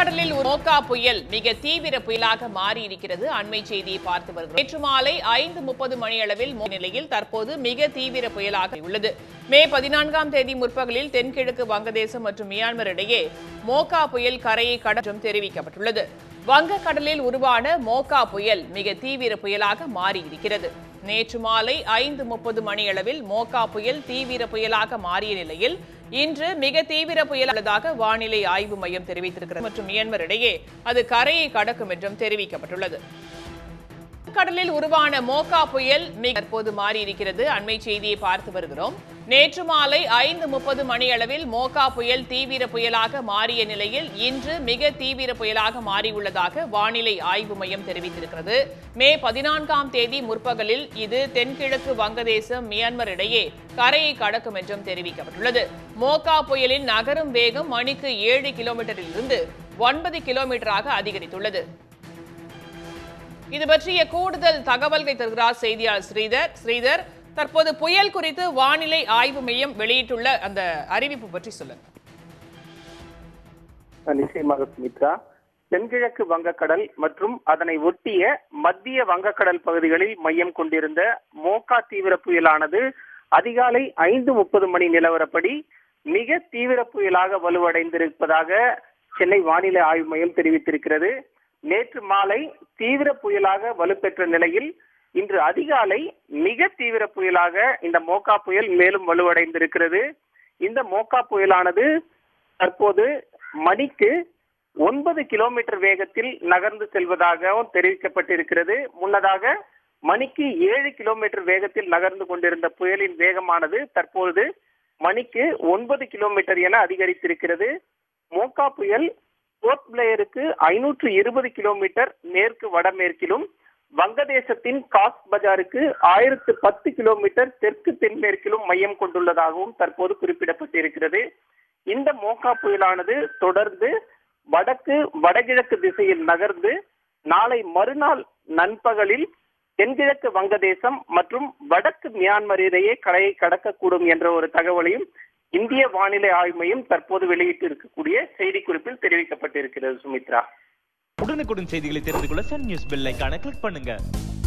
வங்கக்கடலில் ஒரு மோகா புயல் மிக தீவிர புயலாக மாறி இருக்கிறது அண்மை செய்தியை பார்த்து வருகிறோம் நேற்று மாலை ஐந்து முப்பது மணி அளவில் மோதிய நிலையில் தற்போது மிக தீவிர புயலாக உள்ளது மே பதினான்காம் தேதி முற்பகலில் தென்கிழக்கு வங்கதேசம் மற்றும் மியான்மர் இடையே மோகா புயல் கரையை கடற்றும் தெரிவிக்கப்பட்டுள்ளது வங்கக்கடலில் உருவான மோகா புயல் மிக தீவிர புயலாக மாறியிருக்கிறது நேற்று மாலை ஐந்து முப்பது மணியளவில் மோகா புயல் தீவிர புயலாக மாறிய நிலையில் இன்று மிக தீவிர புயல் உள்ளதாக வானிலை ஆய்வு மையம் தெரிவித்திருக்கிறது மற்றும் மியான்மர் இடையே அது கரையை கடக்கும் என்றும் தெரிவிக்கப்பட்டுள்ளது கடலில் உருவான மோகா புயல் மிக தற்போது மாறியிருக்கிறது அண்மை செய்தியை பார்த்து வருகிறோம் நேற்று மாலை ஐந்து முப்பது மணி அளவில் மோகா புயல் தீவிர புயலாக மாறிய நிலையில் இன்று மிக தீவிர புயலாக மாறியுள்ளதாக வானிலை ஆய்வு மையம் தெரிவித்திருக்கிறது மே பதினான்காம் தேதி முற்பகலில் இது தென்கிழக்கு வங்கதேசம் மியான்மர் இடையே கரையை கடக்கும் என்றும் தெரிவிக்கப்பட்டுள்ளது மோகா புயலின் நகரும் வேகம் மணிக்கு ஏழு கிலோமீட்டரில் இருந்து ஒன்பது கிலோமீட்டராக அதிகரித்துள்ளது இது பற்றிய கூடுதல் தகவல்களை தருகிறார் செய்தியாளர் ஸ்ரீதர் ஸ்ரீதர் தற்போது புயல் குறித்து வானிலை ஆய்வு மையம் வெளியிட்டுள்ள அந்த அறிவிப்பு பற்றி சொல்லுங்க நிச்சயமாக சுமித்ரா தென்கிழக்கு வங்கக்கடல் மற்றும் அதனை ஒட்டிய மத்திய வங்கக்கடல் பகுதிகளில் மையம் கொண்டிருந்த மோகா தீவிர புயலானது அதிகாலை ஐந்து முப்பது மணி நிலவரப்படி மிக தீவிர புயலாக வலுவடைந்திருப்பதாக சென்னை வானிலை ஆய்வு மையம் தெரிவித்திருக்கிறது நேற்று மாலை தீவிர புயலாக வலுப்பெற்ற நிலையில் இன்று அதிகாலை மிக தீவிர புயலாக இந்த மோகா புயல் மேலும் வலுவடைந்திருக்கிறது இந்த மோகா புயலானது தற்போது மணிக்கு ஒன்பது கிலோமீட்டர் வேகத்தில் நகர்ந்து செல்வதாகவும் தெரிவிக்கப்பட்டிருக்கிறது முன்னதாக மணிக்கு ஏழு கிலோமீட்டர் வேகத்தில் நகர்ந்து கொண்டிருந்த புயலின் வேகமானது தற்பொழுது மணிக்கு ஒன்பது கிலோமீட்டர் என அதிகரித்திருக்கிறது மோகா புயல் போர்ட் பிளேயருக்கு ஐநூற்று இருபது கிலோமீட்டர் மேற்கு வடமேற்கிலும் வங்கதேசத்தின் காஸ் பஜாருக்கு ஆயிரத்து பத்து கிலோமீட்டர் தெற்கு தென்மேற்கிலும் மையம் கொண்டுள்ளதாகவும் தற்போது குறிப்பிடப்பட்டிருக்கிறது இந்த மோகா புயலானது தொடர்ந்து வடக்கு வடகிழக்கு திசையில் நகர்ந்து நாளை மறுநாள் நண்பகலில் தென்கிழக்கு வங்கதேசம் மற்றும் வடக்கு மியான்மர் இடையே கரையை கடக்கக்கூடும் என்ற ஒரு தகவலையும் இந்திய வானிலை ஆய்வு மையம் தற்போது வெளியிட்டு இருக்கக்கூடிய செய்திக்குறிப்பில் தெரிவிக்கப்பட்டிருக்கிறது சுமித்ரா உடனுக்குடன் செய்திகளை தெரிந்து கொள்ள சன் நியூஸ் பெல் ஐகானை கிளிக் பண்ணுங்க